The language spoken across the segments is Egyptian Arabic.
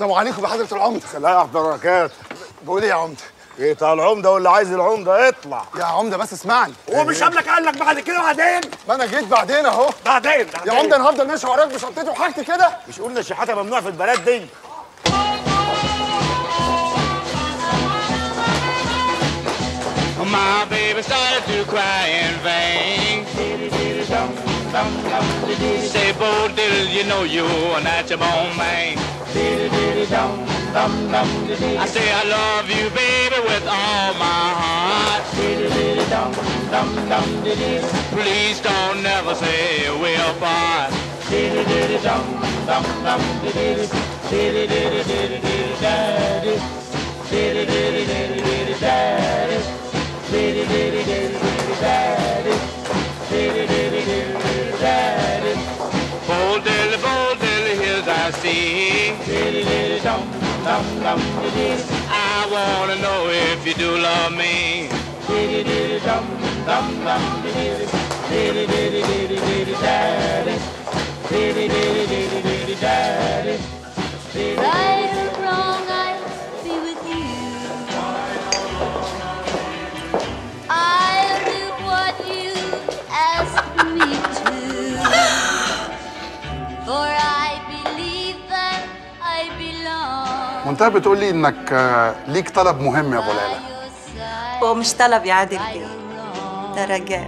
السلام عليكم يا حضره العمده سلام ورحمه الله وبركاته بقول ايه يا عمده ايه بتاع العمده واللي عايز العمده اطلع يا عمده بس اسمعني هو مش قبلك قال لك بعد كده بعدين ما انا جيت بعدين اهو بعدين يا بعدين. عمده انا هفضل ماشي وراك بشنطتي وحاجتي كده مش قلنا الشحاته ممنوع في البلد دي My baby started to cry in vain. Say, Bo Diddle, you know you're not your bone man. I say I love you, baby, with all my heart. Please don't never say we're apart. Bo Diddle, Bo Diddle, here's I see. I wanna know if you do love me. Right or wrong, I'll be with you. I'll do what you ask me to. For I believe that I belong وانت بتقول لي انك آه، ليك طلب مهم يا ابو by ليلى your side. هو مش طلب يا عادل بيه ده رجاء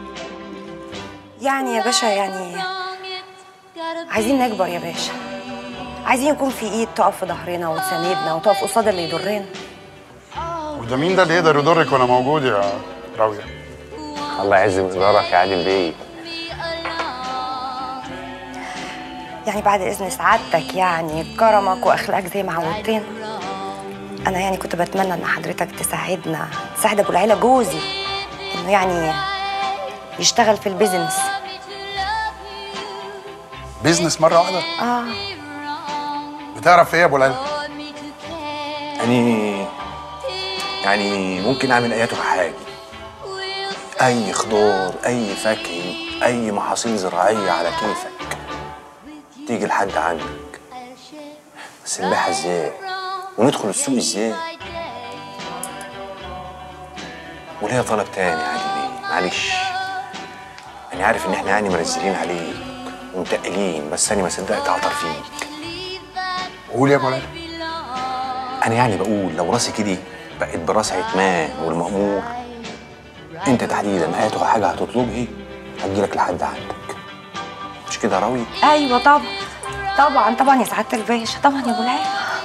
يعني يا باشا يعني Wrong, it's gotta be عايزين نكبر يا باشا عايزين يكون في ايد تقف في ظهرنا وتساندنا وتقف قصاد اللي يضرنا وده مين ده اللي يقدر يضرك وانا موجود يا راويه الله يعز مقدارك يا عادل بيه me along. يعني بعد اذن سعادتك يعني كرمك واخلاقك زي ما عودتنا انا يعني كنت بتمنى ان حضرتك تساعدنا تساعد ابو العيله جوزي انه يعني يشتغل في البيزنس بيزنس مره واحده اه بتعرف ايه يا ابو ليلى يعني يعني ممكن اعمل اياته حاجه اي خضار اي فاكهه اي محاصيل زراعيه على كيفك تيجي لحد عندك بس نبيعها ازاي وندخل السوق ازاي وليا طلب تاني يا عادل بيه معلش انا عارف ان احنا يعني مرزلين عليك ومتقلين بس انا ما صدقت اعطر فيك قول يا ابو ليلى انا يعني بقول لو راسي كده بقت براس عتمان والمأمور انت تحديدا اي حاجه هتطلبها هتجيلك لحد عندك مش كده يا راوي ايوه طبعا طبعا طبعا يا سعاده الباشا طبعا يا ابو العيله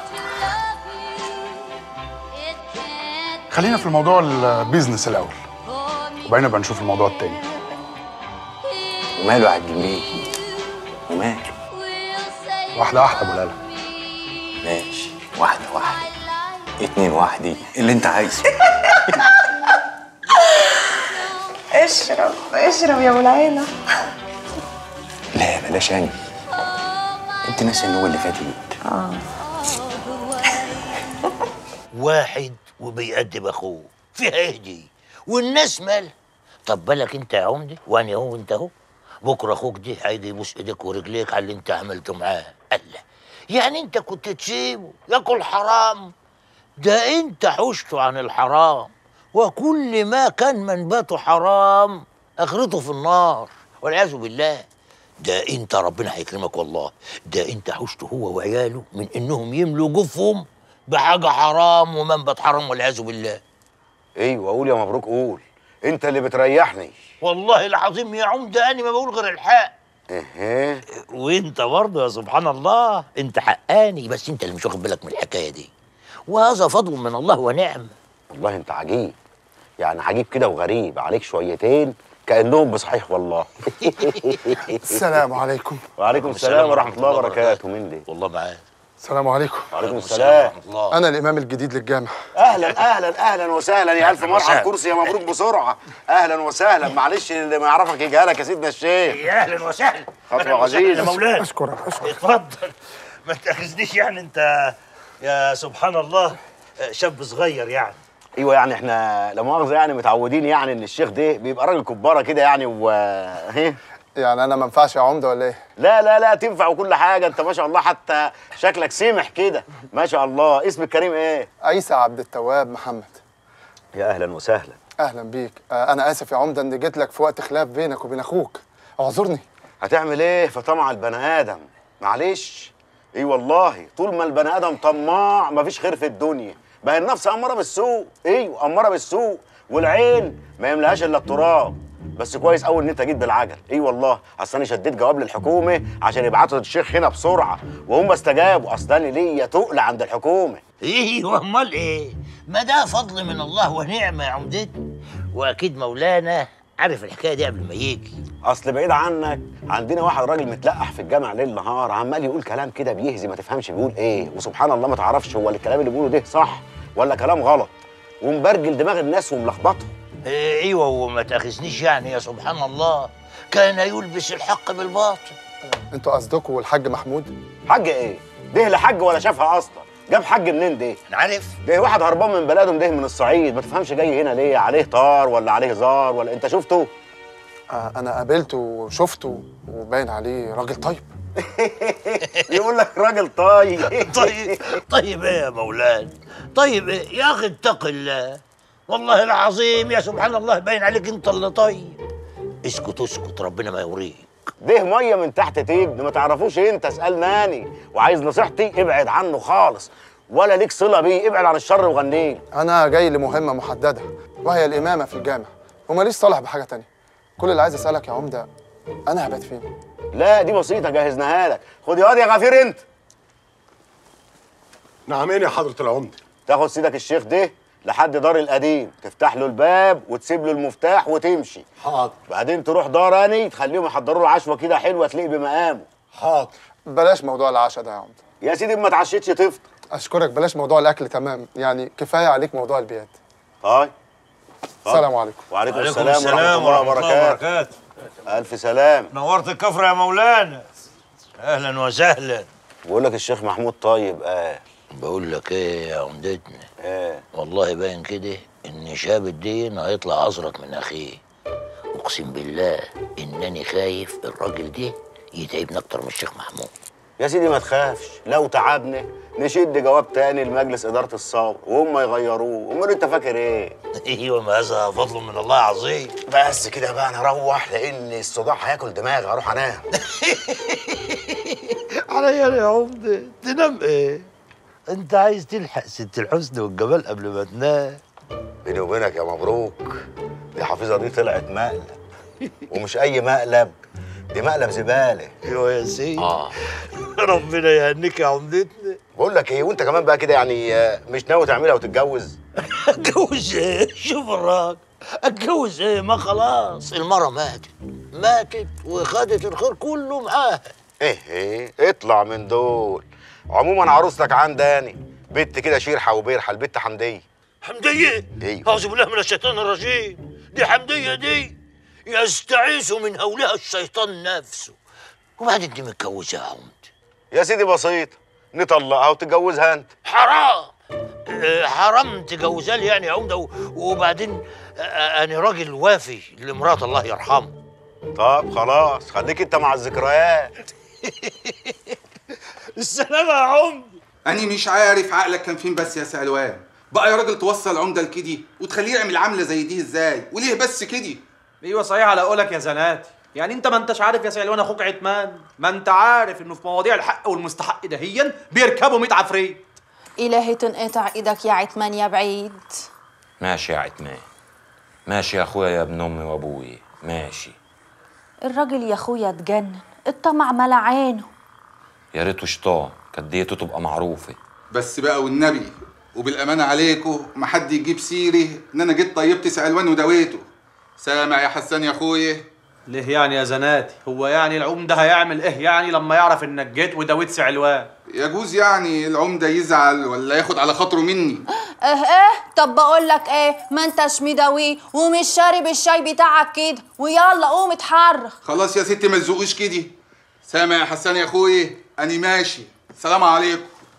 خلينا في الموضوع البيزنس الاول وبعدين نبقى نشوف الموضوع التاني وماله يا عبد الجليل وماله واحده واحده ابو ليلى ماشي واحده واحده اتنين واحدة اللي انت عايزه اشرب اشرب يا ابو العيله لا بلاش انا انت ناسي ان هو اللي فاتت واحد وبيأدب اخوه فيها ايه دي والناس مالها طب بالك انت يا عمدي وانا اهو وانت اهو بكره اخوك دي هيجي يبوس ايديك ورجليك على اللي انت عملته معاه الله يعني انت كنت تسيبه ياكل حرام ده انت حشته عن الحرام وكل ما كان منبته حرام اخرته في النار والعياذ بالله ده انت ربنا هيكرمك والله ده انت حشته هو وعياله من انهم يملوا جوفهم بحاجه حرام ومنبت حرام والعياذ بالله ايوه قول يا مبروك قول انت اللي بتريحني والله العظيم يا عمده انا ما بقول غير الحق ايه وانت برضه يا سبحان الله انت حقاني بس انت اللي مش واخد بالك من الحكايه دي وهذا فضل من الله ونعم والله انت عجيب يعني عجيب كده وغريب عليك شويتين كانهم بصحيح والله السلام عليكم وعليكم السلام ورحمه الله وبركاته مين دي والله معاك السلام عليكم وعليكم السلام الله انا الامام الجديد للجامع اهلا اهلا اهلا وسهلا يا الف مرحبا وسهلا. كرسي يا مبروك بسرعه اهلا وسهلا معلش اللي ما يعرفك يجهلك يا سيدنا الشيخ يا اهلا وسهلا خطوة أهلاً وسهلاً عزيزة. يا مولانا اشكرك اشكرك اتفضل ما تاخذنيش يعني انت يا سبحان الله شاب صغير يعني ايوه يعني احنا لا مؤاخذه يعني متعودين يعني ان الشيخ ده بيبقى راجل كباره كده يعني و هي يعني انا ما ينفعش يا عمده ولا ايه لا لا لا تنفع وكل حاجه انت ما شاء الله حتى شكلك سمح كده ما شاء الله اسمك كريم ايه عيسى عبد التواب محمد يا اهلا وسهلا اهلا بيك آه انا اسف يا عمده اني جيت لك في وقت خلاف بينك وبين اخوك اعذرني هتعمل ايه في طمع البني ادم معلش اي والله طول ما البني ادم طماع مفيش خير في الدنيا ما هي النفس اماره بالسوء ايوه اماره بالسوء والعين ما يملاهاش الا التراب بس كويس قوي ان انت جيت بالعجل اي والله اصل انا شديت جواب للحكومه عشان يبعتوا الشيخ هنا بسرعه وهم استجابوا اصل انا ليا تقل عند الحكومه ايوه امال ايه ما ده فضل من الله ونعمه يا عمدتنا واكيد مولانا عارف الحكايه دي قبل ما يجي اصل بعيد عنك عندنا واحد راجل متلقح في الجامع ليل نهار عمال يقول كلام كده بيهزي ما تفهمش بيقول ايه وسبحان الله ما تعرفش هو الكلام اللي بيقوله ده صح ولا كلام غلط ومبرجل دماغ الناس وملخبطهم إيه، ايوه وما تاخذنيش يعني يا سبحان الله كان يلبس الحق بالباطل انتوا قصدكم والحاج محمود حاج ايه ده لا حج ولا شافها اصلا جاب حج منين ده انا عارف ده واحد هربان من بلده ده من الصعيد ما تفهمش جاي هنا ليه عليه طار ولا عليه زار ولا انت شفته آه انا قابلته وشفته وباين عليه راجل طيب يقول لك راجل طيب طيب طيب ايه يا مولانا طيب ايه يا اخي اتق الله والله العظيم يا سبحان الله باين عليك انت اللي طيب اسكت اسكت ربنا ما يوريك ده ميه من تحت تبن ما تعرفوش انت اسالناني وعايز نصيحتي ابعد عنه خالص ولا ليك صله بيه ابعد عن الشر وغنيه انا جاي لمهمه محدده وهي الامامه في الجامع وماليش صالح بحاجه تانية كل اللي عايز اسالك يا عمده انا هبات فين لا دي بسيطه جهزناها لك خد يا واد يا غفير انت نعمين يا حضرة العمدة تاخد سيدك الشيخ ده لحد دار القديم تفتح له الباب وتسيب له المفتاح وتمشي حاضر بعدين تروح دار اني تخليهم يحضروا له عشوه كده حلوه تليق بمقامه حاضر بلاش موضوع العشاء ده يا عمده يا سيدي ما اتعشيتش تفطر اشكرك بلاش موضوع الاكل تمام يعني كفايه عليك موضوع البيات طيب السلام عليكم وعليكم السلام, ورحمه الله وبركاته الف سلام نورت الكفر يا مولانا اهلا وسهلا بقول لك الشيخ محمود طيب اه بقول لك ايه يا عمدتنا اه والله باين كده ان شاب الدين هيطلع ازرق من اخيه اقسم بالله انني خايف الراجل ده يتعبنا اكتر من الشيخ محمود يا سيدي ما تخافش لو تعبنا نشد جواب تاني لمجلس اداره الثوره وهم يغيروه امال انت فاكر ايه ايوه ما هذا فضل من الله عظيم بس كده بقى انا اروح لان الصداع هياكل دماغي هروح انام عليا يا عمده تنام ايه انت عايز تلحق ست الحسن والجمال قبل ما تنام بيني وبينك يا مبروك دي حفيظه دي طلعت مقلب ومش اي مقلب دي مقلب زباله ايوه يا سيدي اه ربنا يهنيك يا عمدتنا بقول لك ايه وانت كمان بقى كده يعني آه، مش ناوي تعملها وتتجوز اتجوز ايه شوف الراجل اتجوز ايه ما خلاص المرة ماتت ماتت وخدت الخير كله معاها ايه ايه اطلع من دول عموما عروستك عنداني بنت كده شيرحه وبيرحه البت حمديه حمدية ايوه أعوذ بالله من الشيطان الرجيم دي حمدية دي يستعيذ من هولها الشيطان نفسه وبعدين دي متجوزة يا عمد يا سيدي بسيط نطلقها وتتجوزها انت حرام آه، حرام تجوزها لي يعني يا عمدة و- وبعدين آه، أنا راجل وافي لمرات الله يرحمه طب خلاص خليك انت مع الذكريات السلامة يا عمد أنا مش عارف عقلك كان فين بس يا سلوان بقى يا راجل توصل عمدة لكده وتخليه يعمل عملة زي دي ازاي وليه بس كده ايوه صحيح على قولك يا زناتي يعني انت ما انتش عارف يا سلوان اخوك عتمان ما انت عارف انه في مواضيع الحق والمستحق دهيا بيركبوا 100 عفريت إلهي تنقطع إيدك يا عتمان يا بعيد ماشي يا عتمان ماشي يا اخويا يا ابن امي وابوي ماشي الراجل يا أخويا اتجنن الطمع ملا عينه يا ريته شطان كانت ديته تبقى معروفه بس بقى والنبي وبالأمانة عليكم ما حد يجيب سيري إن أنا جيت طيبت سلوان ودويته سامع يا حسان يا أخويا ليه يعني يا زناتي هو يعني العمده هيعمل ايه يعني لما يعرف انك جيت وداويت سعلوان يجوز يعني العمدة يزعل ولا ياخد على خاطره مني إيه إيه طب بقول لك إيه ما أنتش مداوي ومش شارب الشاي بتاعك كده ويلا قوم اتحرك خلاص يا ستي ما تزقوش كده سامع يا حسان يا أخويا أنا ماشي سلام عليكم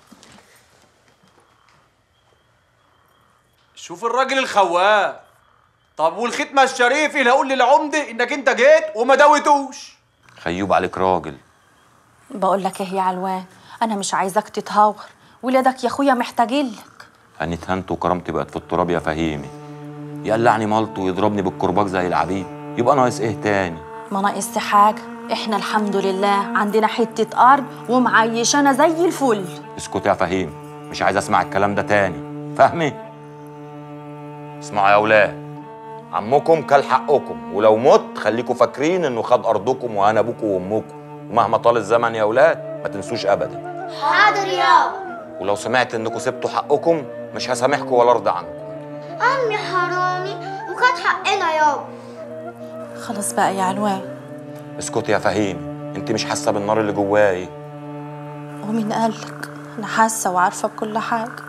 شوف الراجل الخواف طب والختمه الشريفه اللي هقول للعمده انك انت جيت وما داويتوش خيوب عليك راجل بقول لك ايه يا علوان انا مش عايزاك تتهور ولادك يا اخويا محتاجين لك أنا اتهنت وكرامتي بقت في التراب يا فهيمي يقلعني مالته ويضربني بالكرباج زي العبيد يبقى ناقص ايه تاني ما ناقصش حاجه احنا الحمد لله عندنا حته ارض ومعيشانا زي الفل اسكت يا فهيم مش عايز اسمع الكلام ده تاني فهمي اسمعوا يا اولاد عمكم كل حقكم ولو مت خليكم فاكرين انه خد ارضكم وانا ابوكم وامكم ومهما طال الزمن يا اولاد ما تنسوش ابدا حاضر يابا ولو سمعت انكم سبتوا حقكم مش هسامحكم ولا ارضى عنكم عمي حرامي وخد حقنا يابا خلاص بقى يا علوان اسكت يا فهيم انت مش حاسه بالنار اللي جواي ومين قالك انا حاسه وعارفه بكل حاجه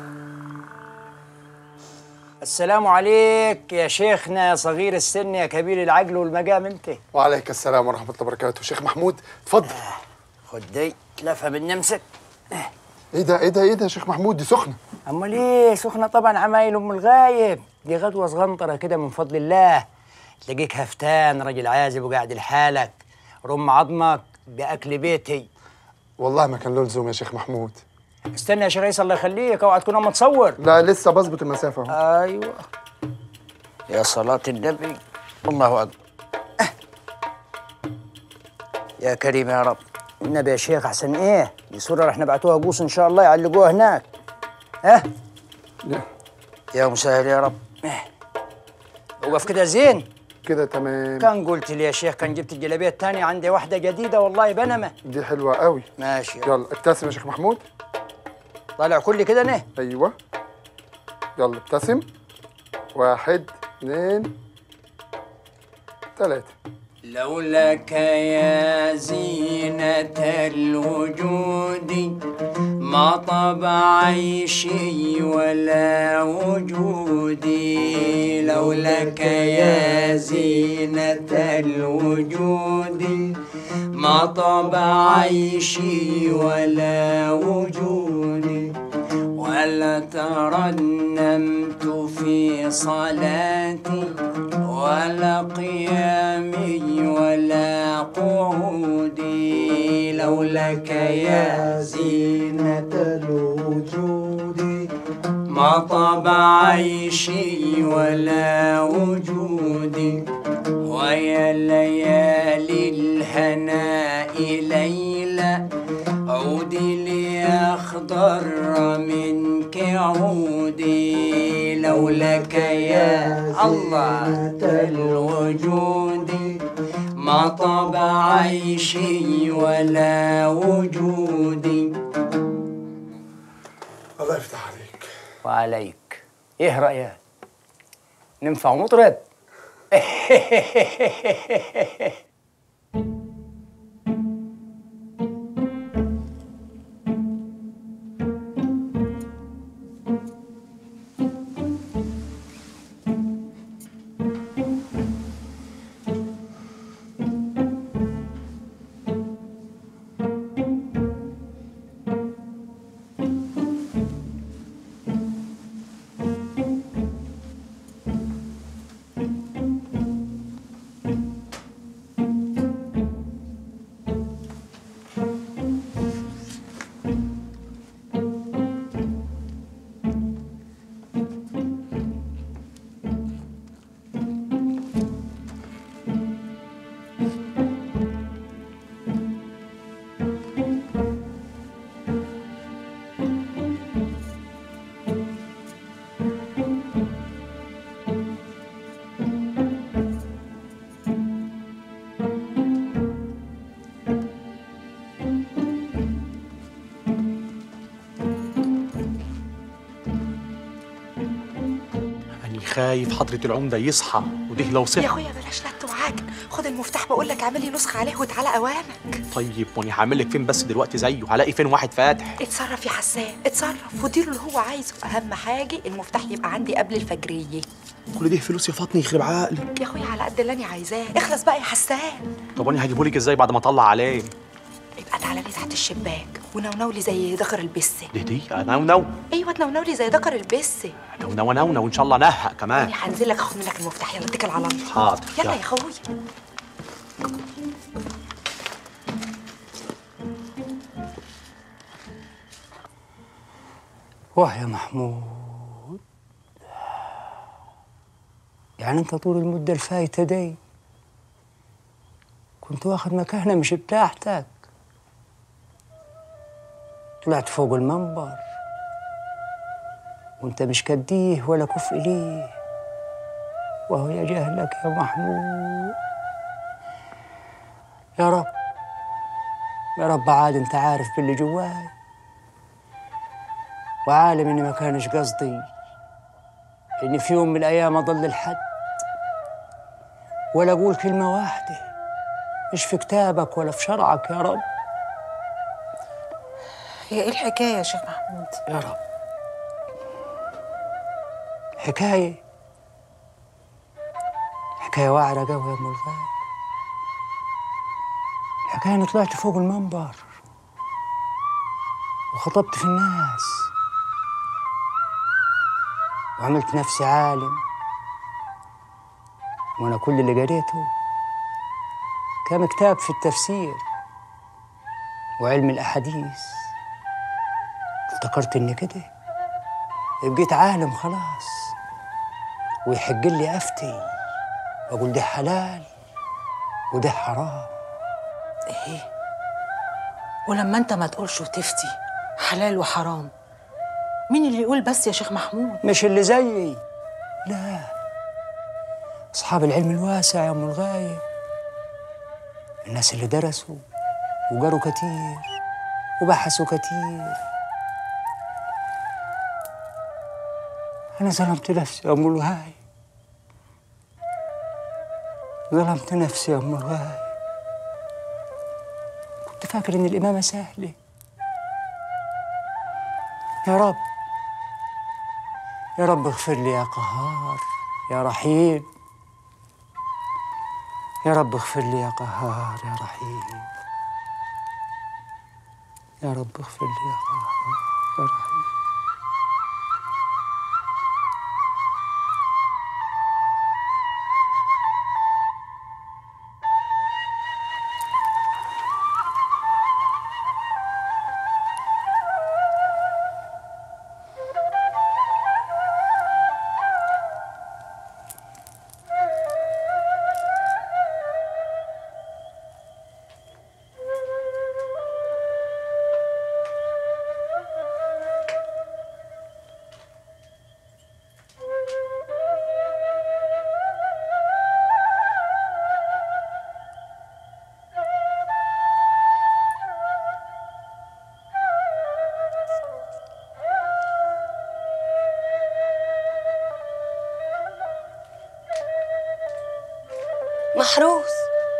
السلام عليك يا شيخنا يا صغير السن يا كبير العقل والمقام انت وعليك السلام ورحمه الله وبركاته شيخ محمود اتفضل خد دي تلفها بالنمسك ايه ده ايه ده ايه ده يا شيخ محمود دي سخنه امال ايه سخنه طبعا عمايل ام الغايب دي غدوه صغنطره كده من فضل الله تلاقيك هفتان راجل عازب وقاعد لحالك رم عظمك باكل بيتي والله ما كان له لزوم يا شيخ محمود استنى يا شيخ رئيس الله يخليك اوعى تكون عم تصور لا لسه بظبط المسافه اهو ايوه يا صلاة النبي الله أكبر أه. يا كريم يا رب النبي يا شيخ أحسن إيه دي صورة رح نبعتوها قوس إن شاء الله يعلقوها هناك ها يا مسهل يا رب إيه. وقف كده زين كده تمام كان قلت لي يا شيخ كان جبت الجلابية الثانية عندي واحدة جديدة والله بنمة دي حلوه قوي ماشي يلا ابتسم يا شيخ محمود طالع كل كده نه ايوه يلا ابتسم واحد اثنين ثلاثة لولاك يا زينة الوجود ما طبع عيشي ولا وجودي لولاك يا زينة الوجود ما طبع عيشي ولا وجودي ولا ترنمت في صلاتي ولا قيامي ولا قعودي لولاك يا زينة الوجود ما طبع عيشي ولا وجودي ويا ليالي الهناء ليلة عودي لأخضر منك عودي لولاك يا الله الوجود ما طبع عيشي ولا وجودي الله يفتح عليك وعليك ايه رأيك ننفع مطرب أنا خايف حضرة العمدة يصحى وده لو يا صحى اخويا بلاش لت وعجن خد المفتاح بقول لك اعمل لي نسخه عليه وتعالى اوامك طيب وأنا هعمل لك فين بس دلوقتي زيه هلاقي فين واحد فاتح اتصرف يا حسان اتصرف واديله اللي هو عايزه اهم حاجه المفتاح يبقى عندي قبل الفجريه كل ده فلوس يا فاطمة يخرب عقلك يا اخويا على قد اللي انا عايزاه اخلص بقى يا حسان طب أنا هجيبه لك إزاي بعد ما أطلع عليه يبقى تعالى لي تحت الشباك ونونو لي زي ذكر البسه دي دي نو نو ايوه تنونو لي زي ذكر البسه نو نو نو نو إن شاء الله نهق كمان انا هنزل لك اخد منك المفتاح يلا اتكل على الله حاضر يلا يلا. يا اخويا واه يا محمود يعني انت طول المدة الفايتة دي كنت واخد مكانة مش بتاعتك طلعت فوق المنبر وانت مش كديه ولا كفء ليه وهو يا جهلك يا محمود يا رب يا رب عاد انت عارف باللي جواي وعالم اني ما كانش قصدي اني في يوم من الايام اضل الحد ولا اقول كلمه واحده مش في كتابك ولا في شرعك يا رب هي ايه الحكايه يا شيخ محمود يا رب حكايه حكايه واعره قوي يا ام الغالي الحكايه اني طلعت فوق المنبر وخطبت في الناس وعملت نفسي عالم وانا كل اللي قريته كان كتاب في التفسير وعلم الاحاديث افتكرت اني كده بقيت عالم خلاص ويحق لي افتي واقول ده حلال وده حرام ايه ولما انت ما تقولش وتفتي حلال وحرام مين اللي يقول بس يا شيخ محمود مش اللي زيي لا اصحاب العلم الواسع يا ام الغايب الناس اللي درسوا وقروا كتير وبحثوا كتير انا ظلمت نفسي يا ام الغايب ظلمت نفسي يا ام الغايب كنت فاكر ان الامامه سهله يا رب يا رب اغفر لي يا قهار يا رحيم يا رب اغفر لي يا قهار يا رحيم يا رب اغفر لي يا قهار يا رحيم محروس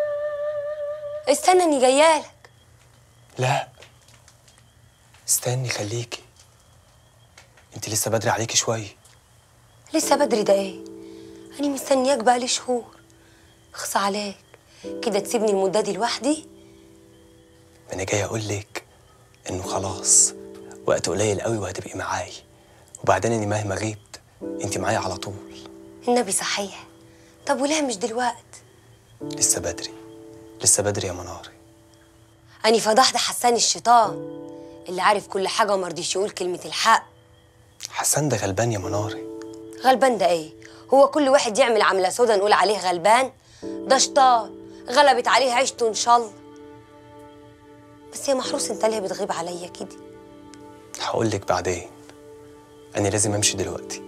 استنى اني جايالك لا استني خليكي انت لسه بدري عليكي شويه لسه بدري ده ايه انا مستنياك بقالي شهور اخصى عليك كده تسيبني المده دي لوحدي ما انا جاي اقول لك انه خلاص وقت قليل قوي وهتبقي معاي وبعدين اني مهما غبت انت معايا على طول النبي صحيح طب وليه مش دلوقت لسه بدري لسه بدري يا مناري اني فضحت حسان الشيطان اللي عارف كل حاجه ومرضيش يقول كلمه الحق حسان ده غلبان يا مناري غلبان ده ايه هو كل واحد يعمل عمله سودا نقول عليه غلبان ده شيطان غلبت عليه عيشته ان شاء الله بس يا محروس انت ليه بتغيب عليا كده هقول لك بعدين انا لازم امشي دلوقتي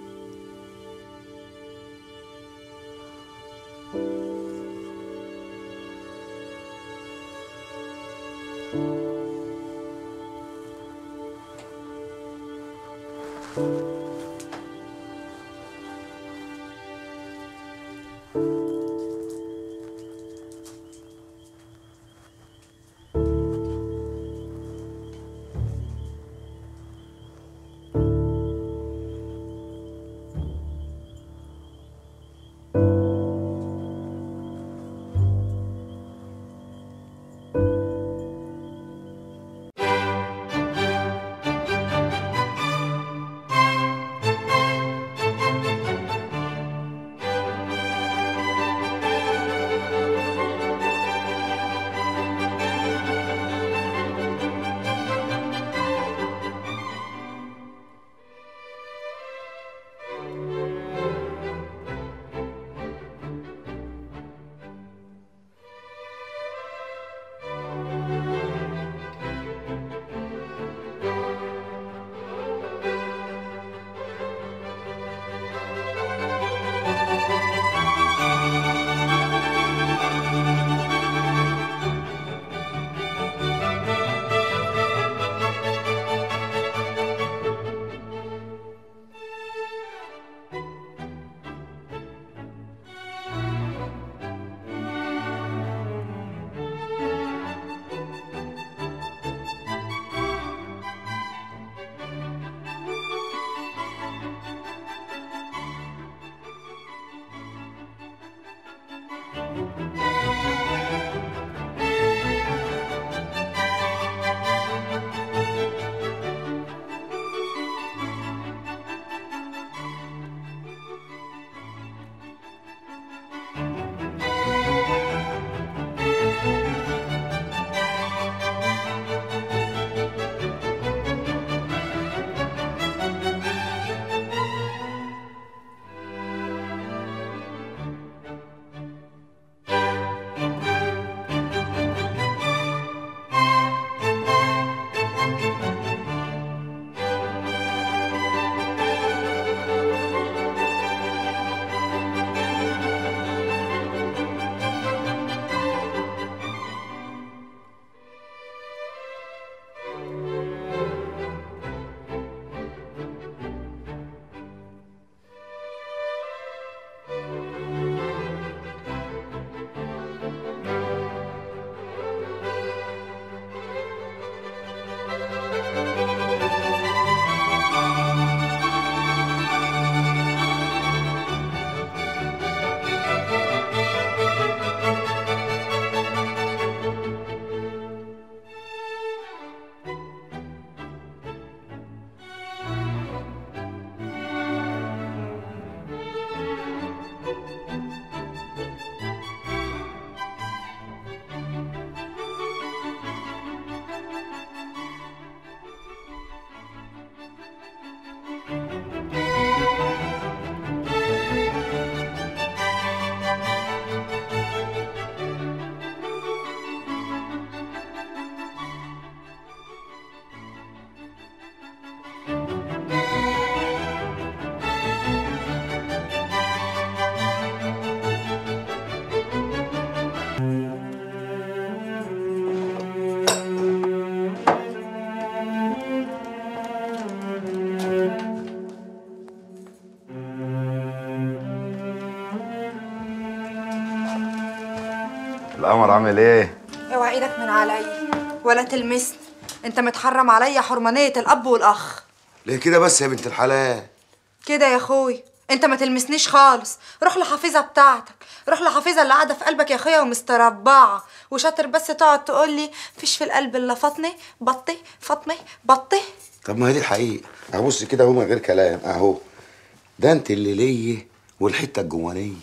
القمر عامل ايه اوعى ايدك من عليا ولا تلمسني انت متحرم عليا حرمانيه الاب والاخ ليه كده بس يا بنت الحلال كده يا اخوي انت ما تلمسنيش خالص روح لحافظه بتاعتك روح لحافظه اللي قاعده في قلبك يا اخويا ومستربعه وشاطر بس تقعد تقول لي فيش في القلب الا فاطمه بطي فاطمه بطي طب ما هي دي الحقيقه اهو بص كده اهو من غير كلام اهو ده انت اللي ليا والحته الجوانيه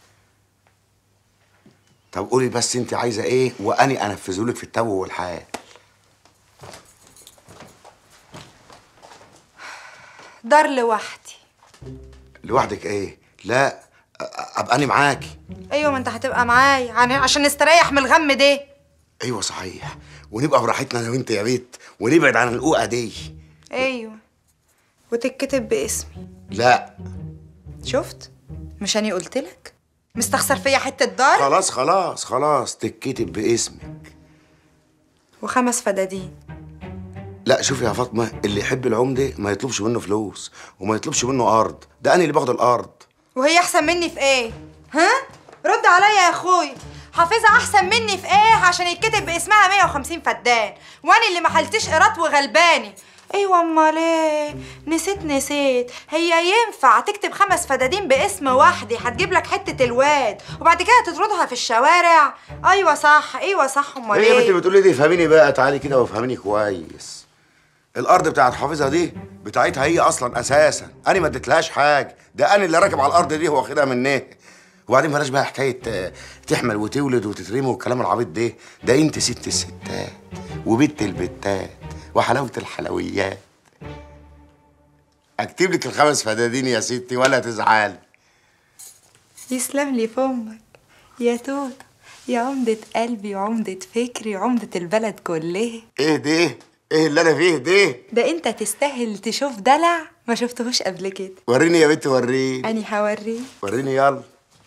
طب قولي بس انت عايزه ايه واني انفذه لك في التو والحال دار لوحدي لوحدك ايه لا أ- أ- ابقى انا معاكي ايوه ما انت هتبقى معايا يعني عشان نستريح من الغم ده ايوه صحيح ونبقى براحتنا انا وانت يا بيت ونبعد عن القوقه دي ايوه وتتكتب باسمي لا شفت مش اني قلت لك مستخسر فيا حته دار خلاص خلاص خلاص تتكتب باسمك وخمس فدادين لا شوفي يا فاطمه اللي يحب العمده ما يطلبش منه فلوس وما يطلبش منه ارض ده انا اللي باخد الارض وهي احسن مني في ايه ها رد عليا يا اخوي حافظة احسن مني في ايه عشان يتكتب باسمها 150 فدان وانا اللي ما حلتش قيراط وغلباني ايوه امال ايه نسيت نسيت هي ينفع تكتب خمس فدادين باسم واحدة هتجيب لك حتة الواد وبعد كده تطردها في الشوارع ايوه صح ايوه صح امال هي بنتي ايه بتقولي دي افهميني بقى تعالي كده وافهميني كويس الارض بتاعت حافظها دي بتاعتها هي اصلا اساسا انا ما اديتلهاش حاجه ده انا اللي راكب على الارض دي واخدها منها وبعدين بلاش بقى حكايه آه، تحمل وتولد وتترمي والكلام العبيط ده ده انت ست الستات وبنت البتات وحلاوه الحلويات اكتب لك الخمس فدادين يا ستي ولا تزعلي يسلم لي فمك يا توت يا عمدة قلبي وعمدة فكري وعمدة البلد كلها ايه ده ايه اللي انا فيه ده ده انت تستاهل تشوف دلع ما شفتهوش قبل كده وريني يا بنت وريني اني هوريك وريني يلا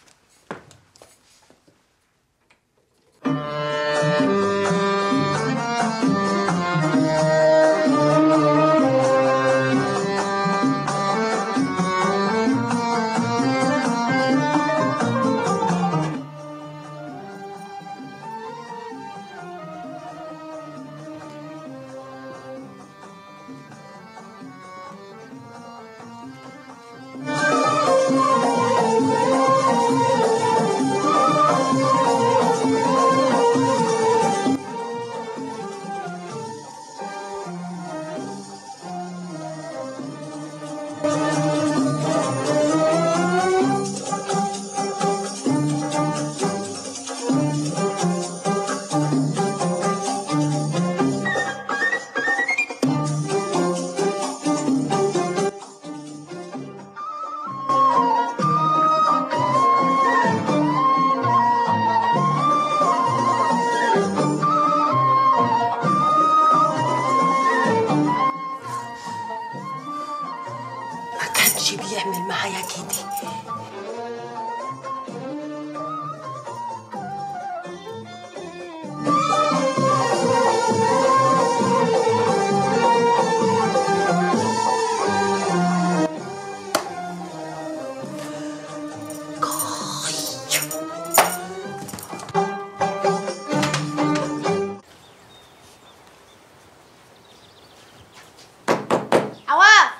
ما كانش بيعمل معايا كده عواف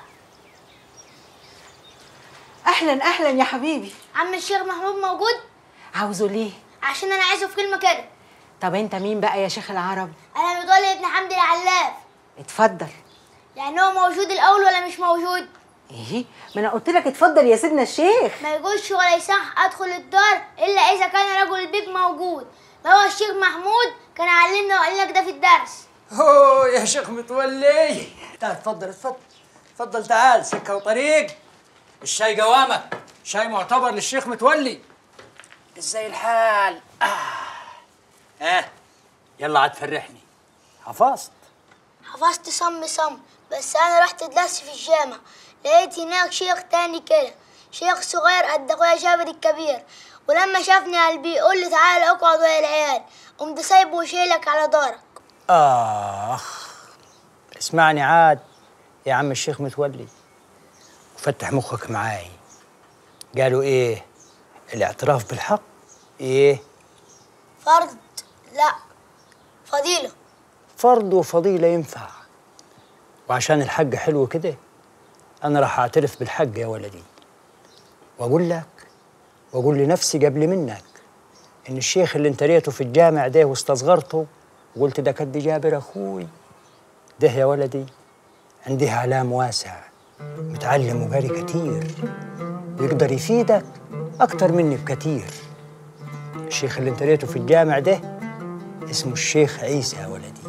اهلا اهلا يا حبيبي عم الشيخ محمود موجود عاوزه ليه عشان انا عايزه في كلمه كده طب انت مين بقى يا شيخ العرب انا متولي ابن حمدي العلاف اتفضل يعني هو موجود الاول ولا مش موجود ايه ما انا قلت لك اتفضل يا سيدنا الشيخ ما يجوزش ولا يصح ادخل الدار الا اذا كان رجل البيت موجود ما هو الشيخ محمود كان علمنا وقال لك ده في الدرس اوه يا شيخ متولي تعال اتفضل اتفضل اتفضل تعال سكه وطريق الشاي قوامك شاي معتبر للشيخ متولي ازاي الحال اه اه يلا عاد فرحني حفظت حفظت صم صم بس انا رحت درس في الجامع لقيت هناك شيخ تاني كده شيخ صغير قد اخويا جابر الكبير ولما شافني قلبي يقول لي تعالى اقعد ويا العيال قمت سايبه وشيلك على دارك اخ اسمعني عاد يا عم الشيخ متولي وفتح مخك معاي قالوا ايه الاعتراف بالحق ايه فرض لا فضيلة فرض وفضيلة ينفع وعشان الحج حلو كده أنا راح أعترف بالحج يا ولدي وأقول لك وأقول لنفسي قبل منك إن الشيخ اللي انت ريته في الجامع ده واستصغرته وقلت ده كد جابر أخوي ده يا ولدي عنده علام واسع متعلم وقاري كتير ويقدر يفيدك أكتر مني بكتير الشيخ اللي انت ريته في الجامع ده اسمه الشيخ عيسى يا ولدي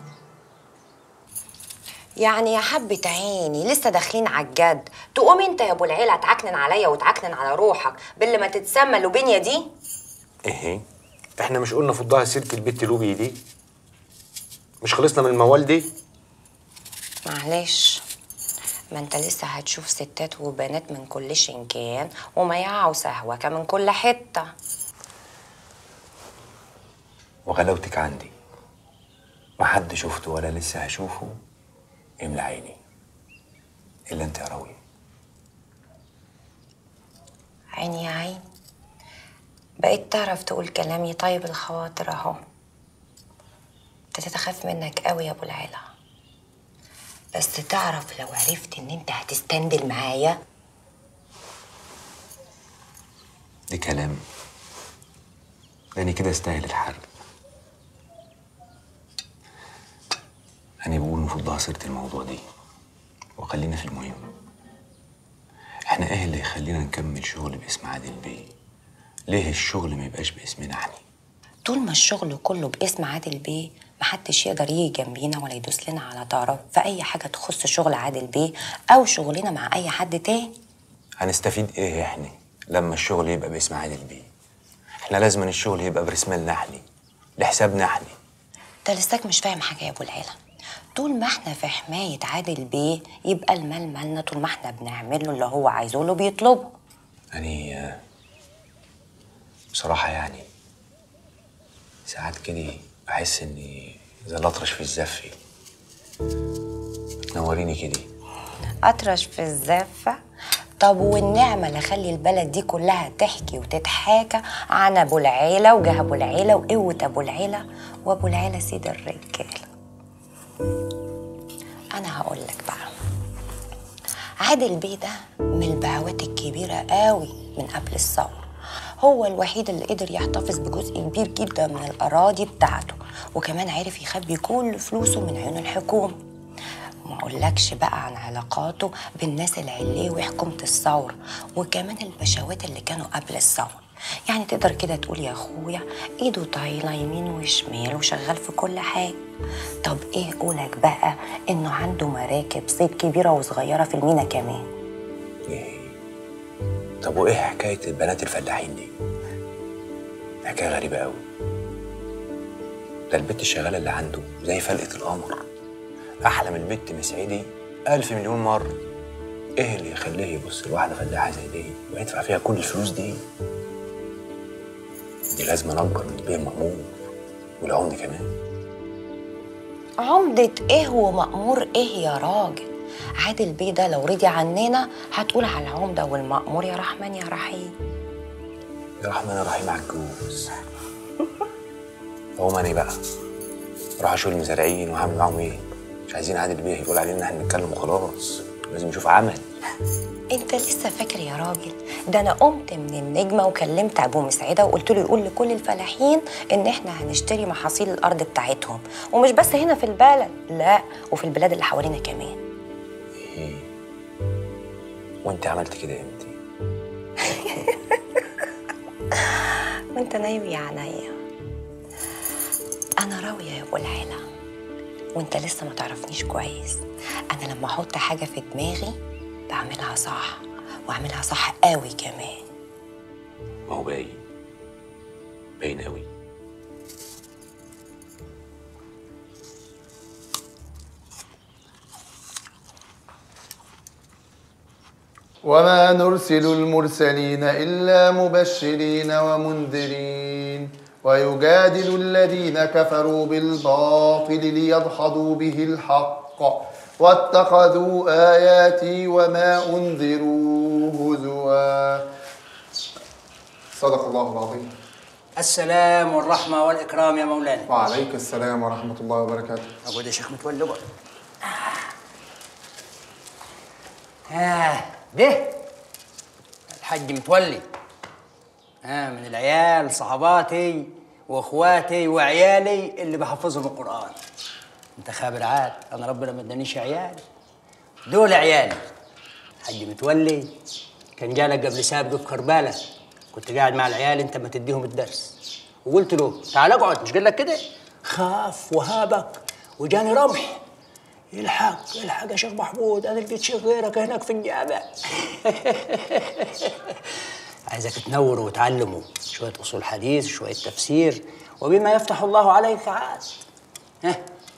يعني يا حبة عيني لسه داخلين على الجد تقوم انت يا ابو العيلة تعكنن عليا وتعكنن على روحك باللي ما تتسمى لوبينيا دي ايه احنا مش قلنا فضها سيره البت لوبي دي مش خلصنا من الموال دي معلش ما انت لسه هتشوف ستات وبنات من كل شنكان ومياعة وسهوكة من كل حتة وغلاوتك عندي ما حد شفته ولا لسه هشوفه يملى عيني الا انت يا راوي عيني يا عين بقيت تعرف تقول كلامي طيب الخواطر اهو انت تتخاف منك قوي يا ابو العلا بس تعرف لو عرفت ان انت هتستندل معايا دي كلام لاني كده استاهل الحرب أنا بقول نفضها سيرة الموضوع دي وخلينا في المهم احنا ايه اللي يخلينا نكمل شغل باسم عادل بيه ليه الشغل ما يبقاش باسمنا احنا طول ما الشغل كله باسم عادل بيه محدش يقدر يجي جنبينا ولا يدوس لنا على طرف في اي حاجه تخص شغل عادل بيه او شغلنا مع اي حد تاني هنستفيد ايه احنا لما الشغل يبقى باسم عادل بيه احنا لازم الشغل يبقى برسمالنا احنا لحسابنا احنا انت لساك مش فاهم حاجه يا ابو العيله طول ما احنا في حمايه عادل بيه يبقى المال مالنا طول ما احنا بنعمل له اللي هو عايزه له بيطلبه يعني آه، بصراحة يعني ساعات كده بحس اني زي الأطرش في الزفة تنوريني كده اطرش في الزفه طب والنعمه اللي خلي البلد دي كلها تحكي وتتحاكى عن ابو العيله وجه ابو العيله وقوه ابو العيله وابو العيله سيد الرجاله انا هقول لك بقى عادل بيه ده من البعوات الكبيره قوي من قبل الثوره هو الوحيد اللي قدر يحتفظ بجزء كبير جدا من الاراضي بتاعته وكمان عرف يخبي كل فلوسه من عيون الحكومه وما اقولكش بقى عن علاقاته بالناس العليه وحكومه الثوره وكمان البشوات اللي كانوا قبل الثوره يعني تقدر كده تقول يا اخويا ايده طايله يمين وشمال وشغال في كل حاجه طب ايه قولك بقى انه عنده مراكب صيد كبيره وصغيره في المينا كمان طب وايه حكاية البنات الفلاحين دي؟ حكاية غريبة قوي ده البت الشغالة اللي عنده زي فلقة القمر أحلى من البت مسعيدي ألف مليون مرة إيه اللي يخليه يبص لواحدة فلاحة زي دي ويدفع فيها كل الفلوس دي؟ دي لازم أكبر من بيه مأمور والعمد كمان عمدة ايه ومأمور ايه يا راجل عادل بيه ده لو رضي عننا هتقول على العمدة والمأمور يا رحمن يا رحيم يا رحمن الرحيم على الجوز فهم أنا بقى أروح أشوف المزارعين وهعمل معاهم إيه؟ مش عايزين عادل بيه يقول علينا إن إحنا نتكلم وخلاص لازم نشوف عمل انت لسه فاكر يا راجل ده انا قمت من النجمه وكلمت ابو مسعده وقلت له يقول لكل الفلاحين ان احنا هنشتري محاصيل الارض بتاعتهم ومش بس هنا في البلد لا وفي البلاد اللي حوالينا كمان إيه؟ وأنت عملت كده إمتى؟ وانت نايم يا عينيا انا راويه يا ابو العيله وانت لسه ما تعرفنيش كويس انا لما احط حاجه في دماغي بعملها صح واعملها صح قوي كمان ما هو باين باين قوي وما نرسل المرسلين إلا مبشرين ومنذرين ويجادل الذين كفروا بالباطل ليدحضوا به الحق واتخذوا آياتي وما أنذروا هزوا صدق الله العظيم السلام والرحمة والإكرام يا مولانا وعليك السلام ورحمة الله وبركاته أقعد يا شيخ متولي اقعد آه ده الحاج متولي آه من العيال صحباتي واخواتي وعيالي اللي بحفظهم القرآن انت خابر عاد انا ربنا ما ادانيش عيال دول عيالي الحاج متولي كان جالك قبل سابق في كربالة كنت قاعد مع العيال انت ما تديهم الدرس وقلت له تعال اقعد مش قال لك كده خاف وهابك وجاني رمح الحق الحق يا شيخ محمود انا لقيت شيخ غيرك هناك في الجامع عايزك تنوروا وتعلموا شويه اصول حديث شويه تفسير وبما يفتح الله عليك عاد ها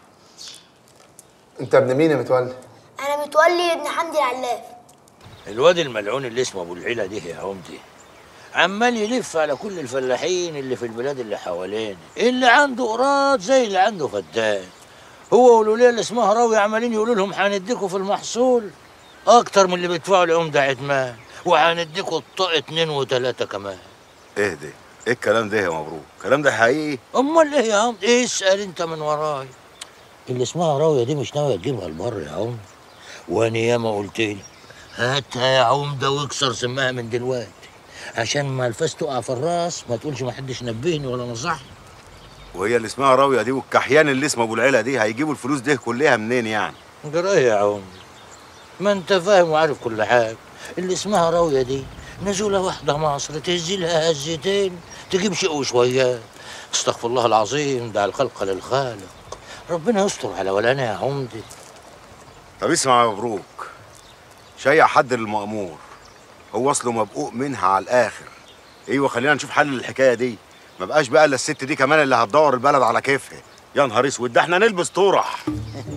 انت ابن مين يا متولي؟ انا متولي ابن حمدي العلاف الواد الملعون اللي اسمه ابو العيله ده يا عمدي عمال يلف على كل الفلاحين اللي في البلاد اللي حوالينا اللي عنده قراط زي اللي عنده فدان هو والوليه اللي اسمها راوي عمالين يقولوا لهم هنديكوا في المحصول اكتر من اللي بيدفعوا لعمده عتمان وهنديكوا الطاق اتنين وتلاته كمان ايه ده؟ ايه الكلام ده يا مبروك؟ الكلام ده حقيقي؟ امال ايه يا عمدي ايه اسال انت من وراي اللي اسمها راويه دي مش ناويه تجيبها البر يا عمدي وانا ياما قلت لي هاتها يا عمده واكسر سماها من دلوقتي عشان ما الفاس تقع في الراس ما تقولش ما حدش نبهني ولا نصحني وهي اللي اسمها راويه دي والكحيان اللي اسمه ابو العيله دي هيجيبوا الفلوس دي كلها منين يعني؟ جرايه يا عمدي ما انت فاهم وعارف كل حاجه اللي اسمها راويه دي نزوله واحده مصر تهزي لها هزتين تجيب شيء وشويات استغفر الله العظيم دع الخلق للخالق ربنا يستر على ولانا يا عمدي طب اسمع يا مبروك شيع حد للمأمور هو اصله مبقوق منها على الاخر ايوه خلينا نشوف حل للحكايه دي ما بقاش بقى الا الست دي كمان اللي هتدور البلد على كيفها يا نهار اسود ده احنا نلبس طرح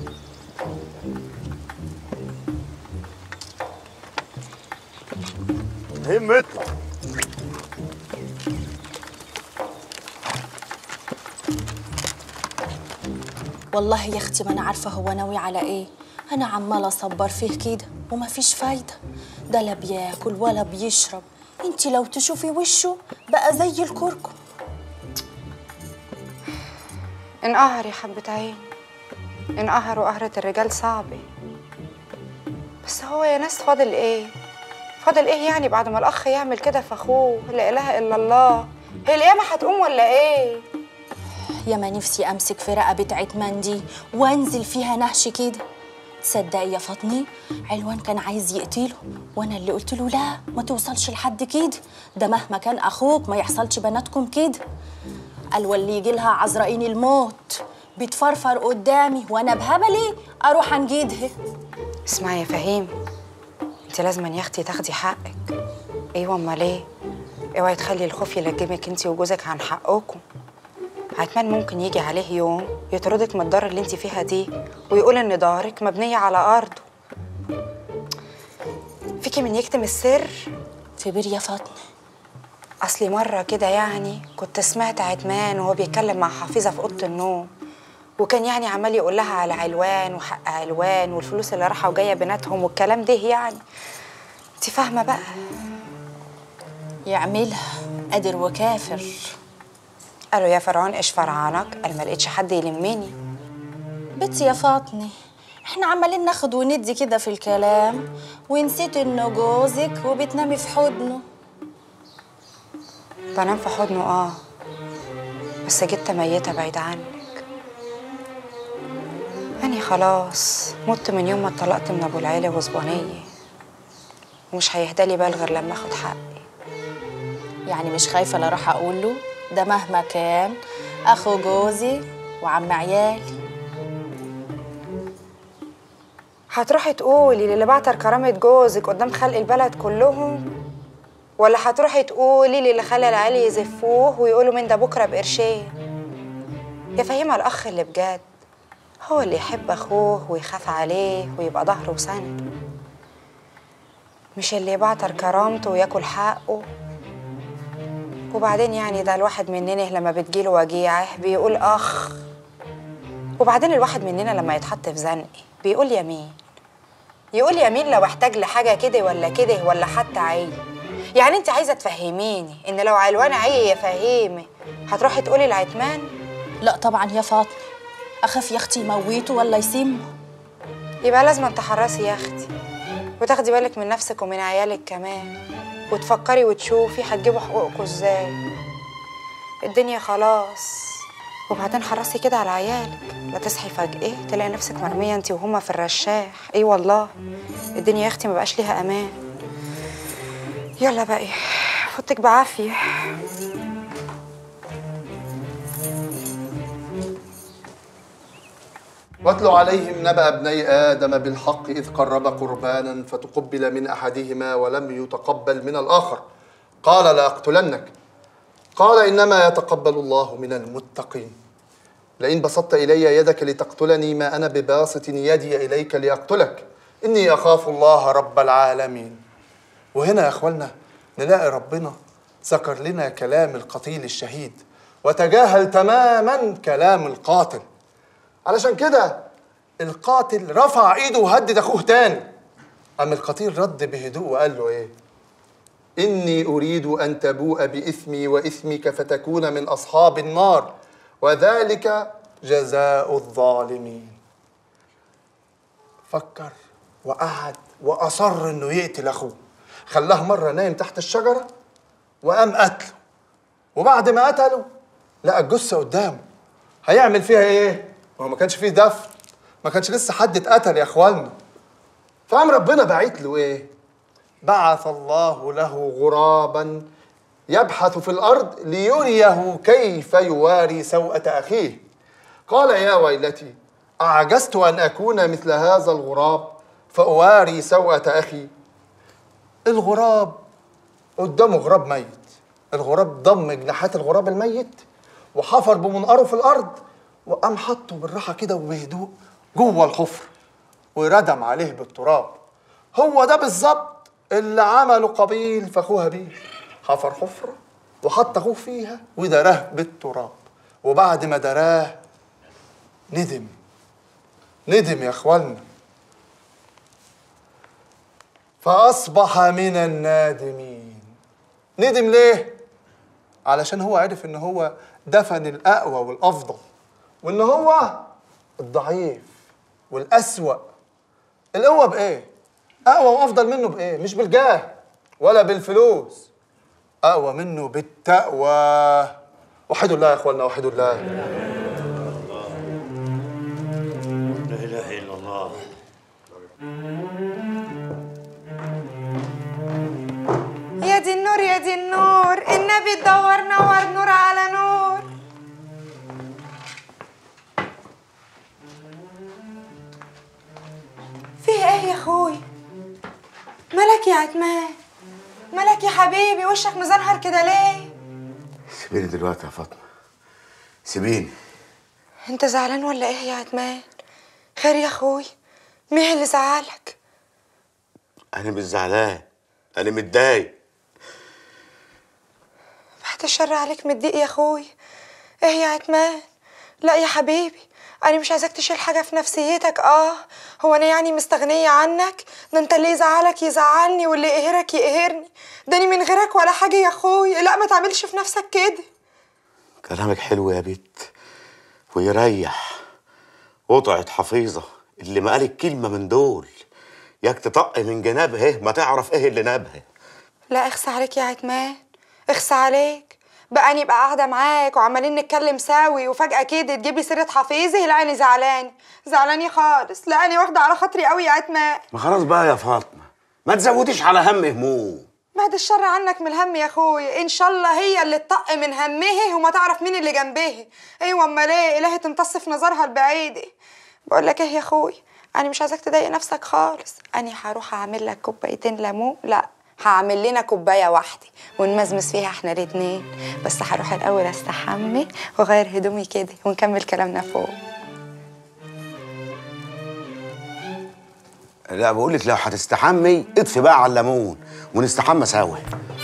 هم اطلع والله يا اختي ما انا عارفه هو ناوي على ايه انا عماله اصبر فيه كده ومفيش فايده ده لا بياكل ولا بيشرب انت لو تشوفي وشه بقى زي الكركم انقهر يا حبة عين انقهر وقهرة الرجال صعبة بس هو يا ناس فاضل ايه فاضل ايه يعني بعد ما الاخ يعمل كده في اخوه لا اله الا الله هي القيامة هتقوم ولا ايه يا ما نفسي امسك في رقبه عتمان دي وانزل فيها نهش كده تصدقي يا فاطمه علوان كان عايز يقتله وانا اللي قلت له لا ما توصلش لحد كده ده مهما كان اخوك ما يحصلش بناتكم كده قال واللي يجي لها عزرائيل الموت بتفرفر قدامي وانا بهبلي اروح انجدها اسمعي يا فهيم انت لازم يا اختي تاخدي حقك ايوه امال ايه اوعي تخلي الخوف يلجمك انت وجوزك عن حقكم عتمان ممكن يجي عليه يوم يطردك من الدار اللي انت فيها دي ويقول ان دارك مبنيه على ارضه فيكي من يكتم السر في بير يا فاطمه اصلي مره كده يعني كنت سمعت عتمان وهو بيتكلم مع حفيظه في اوضه النوم وكان يعني عمال يقول لها على علوان وحق علوان والفلوس اللي رايحه وجايه بيناتهم والكلام ده يعني انت فاهمه بقى يعملها قادر وكافر قالوا يا فرعون ايش فرعانك قال ما لقيتش حد يلمني بنتي يا فاطمه احنا عمالين ناخد وندي كده في الكلام ونسيت انه جوزك وبتنامي في حضنه بنام في حضنه اه بس جيت ميتة بعيد عنك أني خلاص مت من يوم ما اتطلقت من أبو العيلة وزبونية ومش هيهدالي بال غير لما اخد حقي يعني مش خايفه لا راح اقول له ده مهما كان اخو جوزي وعم عيالي هتروحي تقولي للي بعتر كرامة جوزك قدام خلق البلد كلهم ولا هتروحي تقولي للي خلى العيال يزفوه ويقولوا من ده بكره بقرشين يا فهيمة الأخ اللي بجد هو اللي يحب أخوه ويخاف عليه ويبقى ظهره وسند مش اللي يبعتر كرامته وياكل حقه وبعدين يعني ده الواحد مننا لما بتجيله وجيعة بيقول أخ وبعدين الواحد مننا لما يتحط في زنق بيقول يمين يقول يمين لو احتاج لحاجة كده ولا كده ولا حتى عين يعني انت عايزه تفهميني ان لو علوان عي يا فهيمه هتروحي تقولي لعتمان لا طبعا يا فاطمه اخاف يا اختي يموته ولا يسمه يبقى لازم تحرصي يا اختي وتاخدي بالك من نفسك ومن عيالك كمان وتفكري وتشوفي هتجيبوا حقوقكم ازاي الدنيا خلاص وبعدين حرصي كده على عيالك لا تصحي فجأة تلاقي نفسك مرمية انت وهما في الرشاح اي والله الدنيا يا اختي مبقاش ليها امان يلا بقى فوتك بعافية واتل عليهم نبأ ابني آدم بالحق إذ قرب قربانا فتقبل من أحدهما ولم يتقبل من الآخر قال لأقتلنك قال إنما يتقبل الله من المتقين لئن بسطت إلي يدك لتقتلني ما أنا بباسط يدي إليك لأقتلك إني أخاف الله رب العالمين وهنا يا أخوانا نلاقي ربنا ذكر لنا كلام القتيل الشهيد وتجاهل تماما كلام القاتل علشان كده القاتل رفع ايده وهدد اخوه تاني اما القتيل رد بهدوء وقال له ايه اني اريد ان تبوء باثمي واثمك فتكون من اصحاب النار وذلك جزاء الظالمين فكر وقعد واصر انه يقتل اخوه خلاه مره نايم تحت الشجره وقام قتله وبعد ما قتله لقى الجثه قدامه هيعمل فيها ايه هو ما كانش فيه دفن ما كانش لسه حد اتقتل يا اخوانا فقام ربنا باعت له ايه بعث الله له غرابا يبحث في الارض ليريه كيف يواري سوءة اخيه قال يا ويلتي اعجزت ان اكون مثل هذا الغراب فاواري سوءة اخي الغراب قدامه غراب ميت الغراب ضم جناحات الغراب الميت وحفر بمنقاره في الارض وقام حطه بالراحه كده وبهدوء جوه الحفر وردم عليه بالتراب هو ده بالظبط اللي عمله قابيل في اخوه هابيل حفر حفره وحط اخوه فيها ودراه بالتراب وبعد ما دراه ندم ندم يا اخوانا فاصبح من النادمين ندم ليه علشان هو عرف ان هو دفن الاقوى والافضل وان هو الضعيف والاسوأ القوه بايه اقوى وافضل منه بايه مش بالجاه ولا بالفلوس اقوى منه بالتقوى وحدوا الله يا اخوانا وحدوا الله لا اله الا الله يا دي النور يا دي النور النبي تدور نور نور على نور فيه ايه يا اخوي مالك يا عتمان مالك يا حبيبي وشك مزنهر كده ليه سيبيني دلوقتي يا فاطمه سيبيني انت زعلان ولا ايه يا عتمان خير يا اخوي مين اللي زعلك انا مش زعلان انا متضايق بعد الشر عليك متضايق يا اخوي ايه يا عتمان لا يا حبيبي انا مش عايزاك تشيل حاجه في نفسيتك اه هو انا يعني مستغنيه عنك ده انت اللي يزعلك يزعلني واللي يقهرك يقهرني ده أنا من غيرك ولا حاجه يا اخوي لا ما تعملش في نفسك كده كلامك حلو يا بت ويريح قطعة حفيظة اللي ما قالت كلمة من دول ياك تطق من جنابها ما تعرف ايه اللي نابها لا اخس عليك يا عتمان اخس عليك بقى اني ابقى قاعده معاك وعمالين نتكلم ساوي وفجاه كده تجيبي سيره حفيظي لا انا زعلانه زعلانه خالص لا انا واخده على خاطري قوي يا عتمان ما خلاص بقى يا فاطمة ما تزوديش على هم هموم بعد الشر عنك من الهم يا اخويا ان شاء الله هي اللي تطق من همها وما تعرف مين اللي جنبها ايوه امال ايه الهي تمتص في نظرها البعيده بقول لك ايه يا اخويا انا مش عايزاك تضايق نفسك خالص انا هروح اعمل لك كوبايتين ليمون لا هعمل لنا كوبايه واحده ونمزمز فيها احنا الاتنين بس هروح الاول استحمى واغير هدومي كده ونكمل كلامنا فوق لا بقول لك لو هتستحمي اطفي بقى على الليمون ونستحمى سوا